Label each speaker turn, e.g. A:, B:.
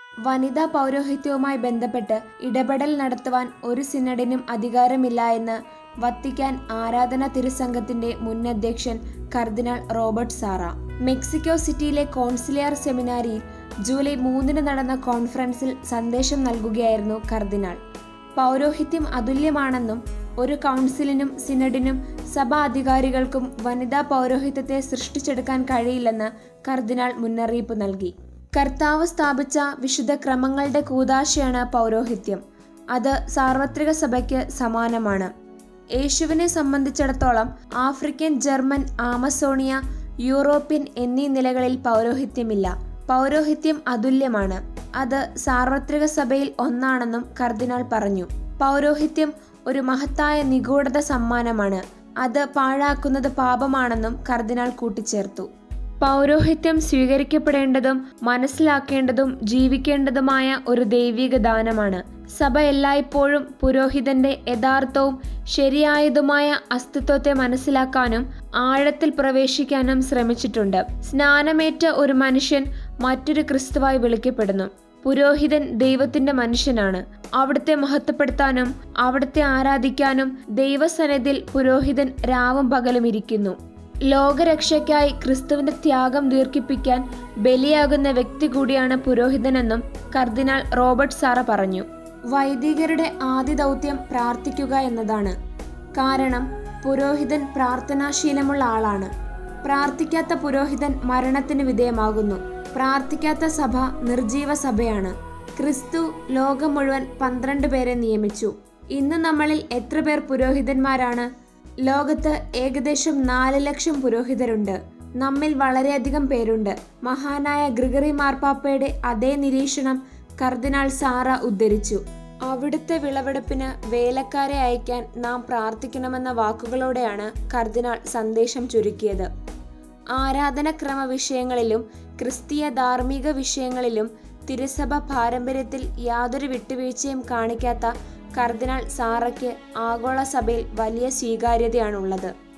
A: വനിതാ പൗരോഹിത്യവുമായി ബന്ധപ്പെട്ട് ഇടപെടൽ നടത്തുവാൻ ഒരു സിനഡിനും അധികാരമില്ല എന്ന് വത്തിക്കാൻ ആരാധന തിരുസംഘത്തിന്റെ മുൻ അധ്യക്ഷൻ കർദിനാൾ റോബർട്ട് സാറ മെക്സിക്കോ സിറ്റിയിലെ കോൺസിലിയർ സെമിനാരിയിൽ ജൂലൈ മൂന്നിന് നടന്ന കോൺഫറൻസിൽ സന്ദേശം നൽകുകയായിരുന്നു കർദിനാൾ പൗരോഹിത്യം അതുല്യമാണെന്നും ഒരു കൗൺസിലിനും സിനഡിനും സഭാ അധികാരികൾക്കും വനിതാ പൗരോഹിത്യത്തെ സൃഷ്ടിച്ചെടുക്കാൻ കഴിയില്ലെന്ന് കർദിനാൾ മുന്നറിയിപ്പ് നൽകി കർത്താവ് സ്ഥാപിച്ച വിശുദ്ധ ക്രമങ്ങളുടെ കൂതാശയാണ് പൗരോഹിത്യം അത് സാർവത്രിക സഭയ്ക്ക് സമാനമാണ് യേശുവിനെ സംബന്ധിച്ചിടത്തോളം ആഫ്രിക്കൻ ജർമ്മൻ ആമസോണിയ യൂറോപ്യൻ എന്നീ നിലകളിൽ പൗരോഹിത്യമില്ല പൗരോഹിത്യം അതുല്യമാണ് അത് സാർവത്രിക സഭയിൽ ഒന്നാണെന്നും കർദിനാൾ പറഞ്ഞു പൗരോഹിത്യം ഒരു മഹത്തായ നിഗൂഢത സമ്മാനമാണ് അത് പാഴാക്കുന്നത് പാപമാണെന്നും കർദിനാൾ കൂട്ടിച്ചേർത്തു പൗരോഹിത്യം സ്വീകരിക്കപ്പെടേണ്ടതും മനസ്സിലാക്കേണ്ടതും ജീവിക്കേണ്ടതുമായ ഒരു ദൈവിക ദാനമാണ് സഭ എല്ലായ്പ്പോഴും പുരോഹിതന്റെ യഥാർത്ഥവും ശരിയായതുമായ അസ്തിത്വത്തെ മനസ്സിലാക്കാനും ആഴത്തിൽ പ്രവേശിക്കാനും ശ്രമിച്ചിട്ടുണ്ട് സ്നാനമേറ്റ ഒരു മനുഷ്യൻ മറ്റൊരു ക്രിസ്തുവായി വിളിക്കപ്പെടുന്നു പുരോഹിതൻ ദൈവത്തിന്റെ മനുഷ്യനാണ് അവിടുത്തെ മഹത്വപ്പെടുത്താനും അവിടുത്തെ ആരാധിക്കാനും ദൈവസന്നിധിയിൽ പുരോഹിതൻ രാവും പകലും ഇരിക്കുന്നു ലോകരക്ഷയ്ക്കായി ക്രിസ്തുവിന്റെ ത്യാഗം ദീർഘിപ്പിക്കാൻ ബലിയാകുന്ന വ്യക്തി കൂടിയാണ് പുരോഹിതനെന്നും കർദിനാൾ റോബർട്ട് സാറ പറഞ്ഞു വൈദികരുടെ ആദ്യ ദൗത്യം പ്രാർത്ഥിക്കുക എന്നതാണ് കാരണം പുരോഹിതൻ പ്രാർത്ഥനാശീലമുള്ള ആളാണ് പ്രാർത്ഥിക്കാത്ത പുരോഹിതൻ മരണത്തിന് വിധേയമാകുന്നു പ്രാർത്ഥിക്കാത്ത സഭ നിർജീവ സഭയാണ് ക്രിസ്തു ലോകം മുഴുവൻ പന്ത്രണ്ട് പേരെ നിയമിച്ചു ഇന്ന് നമ്മളിൽ എത്ര പേർ പുരോഹിതന്മാരാണ് ലോകത്ത് ഏകദേശം നാല് ലക്ഷം പുരോഹിതരുണ്ട് നമ്മിൽ വളരെയധികം പേരുണ്ട് മഹാനായ ഗ്രിഗറി മാർപ്പാപ്പയുടെ അതേ നിരീക്ഷണം കർദിനാൾ സാറ ഉദ്ധരിച്ചു അവിടുത്തെ വിളവെടുപ്പിന് വേലക്കാരെ അയക്കാൻ നാം പ്രാർത്ഥിക്കണമെന്ന വാക്കുകളോടെയാണ് കർദിനാൾ സന്ദേശം ചുരുക്കിയത് ആരാധനക്രമ വിഷയങ്ങളിലും ക്രിസ്തീയ ധാർമ്മിക വിഷയങ്ങളിലും തിരുസഭ പാരമ്പര്യത്തിൽ യാതൊരു വിട്ടുവീഴ്ചയും കാണിക്കാത്ത കർദിനാൾ സാറയ്ക്ക് ആഗോള സഭയിൽ വലിയ സ്വീകാര്യതയാണുള്ളത്